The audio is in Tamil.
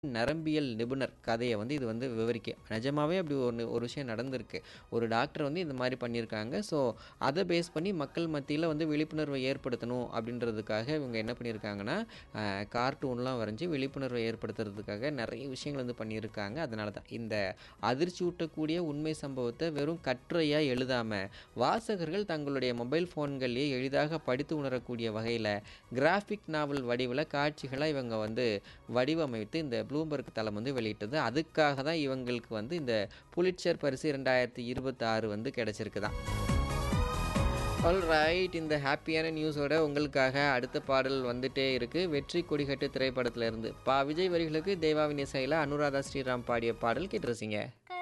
நரம்பியல் நிபுணர் கதைய வந்து இது வந்து விவரிக்க நிஜமாவே அப்படி ஒண்ணு ஒரு விஷயம் நடந்திருக்கு. ஒரு டாக்டர் வந்து இந்த மாரி பண்ணியிருக்காங்க. ஸோ, அத பேஸ் பண்ணி மக்கள் மத்தியில வந்து விழிப்புணர்வை ஏற்படுத்தணும் அப்படின்றதுக்காக இவங்க என்ன பண்ணியிருக்காங்கன்னா, அ கார்ட்டூன்லாம் வரைஞ்சு விழிப்புணர்வை ஏற்படுத்துறதுக்காக நெறைய விஷயங்கள் வந்து பண்ணியிருக்காங்க. அதனால தான் இந்த அதிர்ச்சியூட்டக்கூடிய உண்மை சம்பவத்த வெறும் கட்டுரையா எழுதாம, வாசகர்கள் தங்களுடைய மொபைல் ஃபோன்கள்லயே எளிதாக படித்து உணரக்கூடிய வகையில கிராஃபிக் நாவல் வடிவில காட்சிகளா இவங்க வந்து வடிவமைத்து இந்த ப்ளூம்பெர்க் தளம் வந்து வெளியிட்டது. அதுக்காக தான் இவங்களுக்கு வந்து இந்த புலிட்சர் பரிசு 2026 வந்து கிடைச்சிருக்குதாம். ஆல்ரைட் இந்த ஹேப்பியான நியூஸோட உங்களுக்காக அடுத்த பாடல் வந்துட்டே இருக்கு. வெற்றி கொடிகட்டு திரைப்படத்திலிருந்து. பா. விஜய் வரிகளுக்கு தேவாவின் இசையில அனுராதா ஸ்ரீராம் பாடிய பாடல் கேட்டு ரசிங்க.